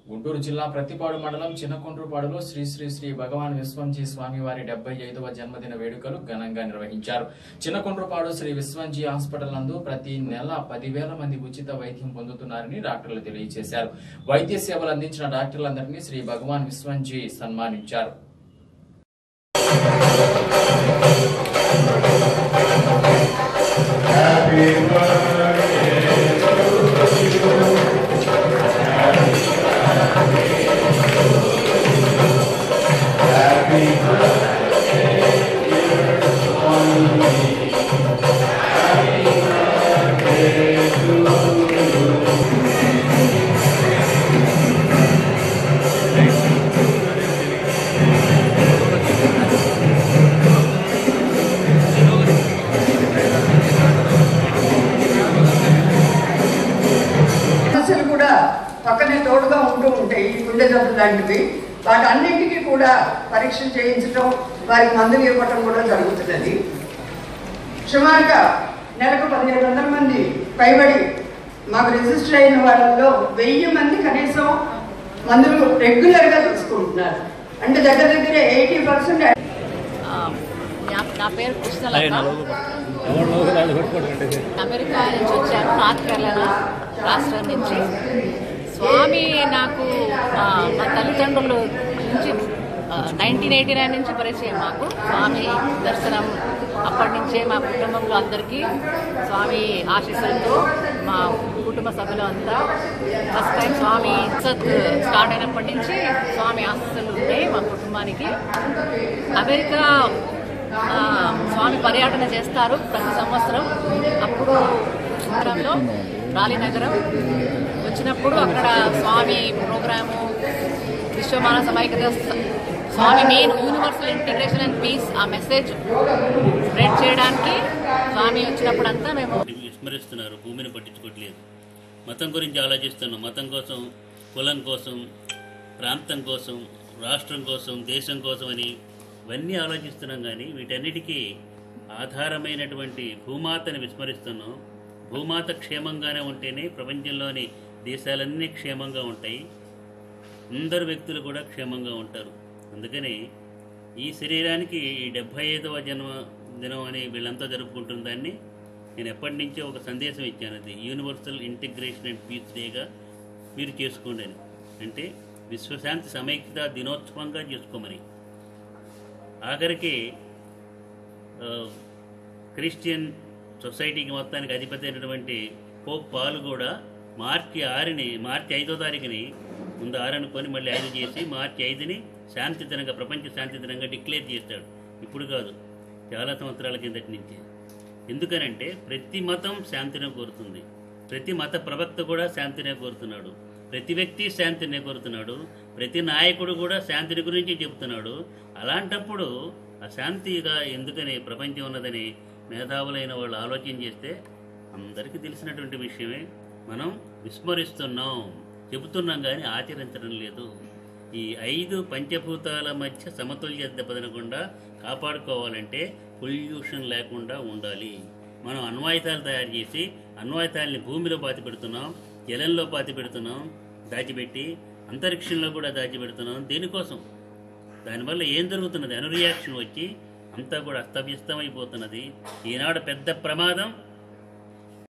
గుంటూరు జిల్లా ప్రతిపాడు మండలం చిన్నకొండ్రుపాడులో శ్రీ శ్రీ శ్రీ భగవాన్ విశ్వంజీ స్వామి వారి డెబ్బై ఐదవ జన్మదిన వేడుకలు ఘనంగా నిర్వహించారు చిన్నకొండ్రుపాడు శ్రీ విశ్వంజీ హాస్పిటల్ నందు ప్రతి నెల పదివేల మంది ఉచిత వైద్యం పొందుతున్నారని డాక్టర్లు తెలియజేశారు వైద్య సేవలు అందించిన డాక్టర్లందరినీ శ్రీ భగవాన్ విశ్వంజీ సన్మానించారు సమస్యలు కూడా పక్కనే తోడుగా ఉంటూ ఉంటాయి ఈ గుండె జబ్బు లాంటివి వాటన్నింటికీ కూడా పరీక్షలు చేయించడం వారికి మందులు ఇవ్వటం కూడా జరుగుతున్నది సుమారుగా నెలకు పదిహేడు వందల మంది పైబడి మాకు రిజిస్టర్ అయిన వాళ్ళలో వెయ్యి మంది కనీసం మందులు రెగ్యులర్గా తీసుకుంటున్నారు అంటే దగ్గర దగ్గర ఎయిటీ పర్సెంట్ ఆ, నా- నా పేరు కృష్ణలత అమెరికా నుంచి వచ్చాను నార్త్ కేరళ రాష్ట్రం నుంచి స్వామి నాకు ఆ, మా తల్లిదండ్రులు నుంచి నైన్టీన్ ఎయిటీ నైన్ నుంచి పరిచయం మాకు స్వామి దర్శనం అప్పటి నుంచే మా కుటుంబంలో అందరికీ స్వామి ఆశీస్సులతో మా కుటుంబ సభ్యులు అంతా ఫస్ట్ టైం స్వామి సత్ స్టార్ట్ అయినప్పటి నుంచి స్వామి ఆశీస్సులు ఉన్నాయి మా కుటుంబానికి అమెరికా ఆ, స్వామి పర్యటన చేస్తారు ప్రతి సంవత్సరం అప్పుడు నగరంలో రాలి నగరం వచ్చినప్పుడు అక్కడ స్వామి ప్రోగ్రాము విశ్వమాన సమైక్యత స- స్వామి main universal integration and peace ఆ మెసేజ్ స్ప్రెడ్ చేయడానికి స్వామి వచ్చినప్పుడంతా మేము విస్మరిస్తున్నారు భూమిని పట్టించుకోవట్లేదు మతం గురించి ఆలోచిస్తున్నాం మతం కోసం కులం కోసం ప్రాంతం కోసం రాష్ట్రం కోసం దేశం కోసం అని ఇవన్నీ ఆలోచిస్తున్నాం కానీ వీటన్నిటికీ ఆధారమైనటువంటి భూమాతని విస్మరిస్తున్నాం భూమాత క్షేమంగానే ఉంటేనే ప్రపంచంలోని దేశాలన్నీ క్షేమంగా ఉంటాయి అందరు వ్యక్తులు కూడా క్షేమంగా ఉంటారు అందుకని ఈ శరీరానికి ఈ డెబ్భై ఐదవ జన్మ దినం అని వీళ్ళంతా జరుపుకుంటున్న దాన్ని నేను ఎప్పటి నుంచో ఒక సందేశం ఇచ్చాను అది యూనివర్సల్ ఇంటిగ్రేషన్ అండ్ పీస్ డేగా మీరు చేసుకోండి అని అంటే విశ్వశాంతి సమైక్యత దినోత్సవంగా చేసుకోమని ఆఖరికి ఆ, క్రిస్టియన్ సొసైటీకి మొత్తానికి అధిపతి అయినటువంటి పోప్ పాలు కూడా మార్చి ఆరుని మార్చి ఐదో తారీఖుని ముందు ఆరు అనుకొని మళ్ళీ ఐదు చేసి మార్చి ఐదుని శాంతి దినంగా ప్రపంచ శాంతి దినంగా డిక్లేర్ చేస్తాడు ఇప్పుడు కాదు చాలా సంవత్సరాల కిందటి నుంచి ఎందుకనంటే ప్రతి మతం శాంతినే కోరుతుంది ప్రతి మత ప్రవక్త కూడా శాంతినే కోరుతున్నాడు ప్రతి వ్యక్తి శాంతినే కోరుతున్నాడు ప్రతి నాయకుడు కూడా శాంతిని గురించి చెబుతున్నాడు అలాంటప్పుడు ఆ శాంతిగా ఎందుకని ప్రపంచం ఉన్నదని మేధావులైన వాళ్ళు ఆలోచన చేస్తే అందరికీ తెలిసినటువంటి విషయమే మనం విస్మరిస్తున్నాం చెబుతున్నాం కానీ ఆచరించడం లేదు ఈ ఐదు పంచభూతాల మధ్య సమతుల్యత దెబ్బతినకుండా కాపాడుకోవాలంటే పొల్యూషన్ లేకుండా ఉండాలి మనం అన్వాయితాలు తయారు చేసి అన్వాయితాలని భూమిలో పాతి పెడుతున్నాం జలంలో పాతి పెడుతున్నాం దాచిపెట్టి అంతరిక్షంలో కూడా దాచిపెడుతున్నాం దేనికోసం దానివల్ల ఏం జరుగుతున్నది అనురియాక్షన్ వచ్చి అంతా కూడా అస్తవ్యస్తమైపోతున్నది ఈనాడు పెద్ద ప్రమాదం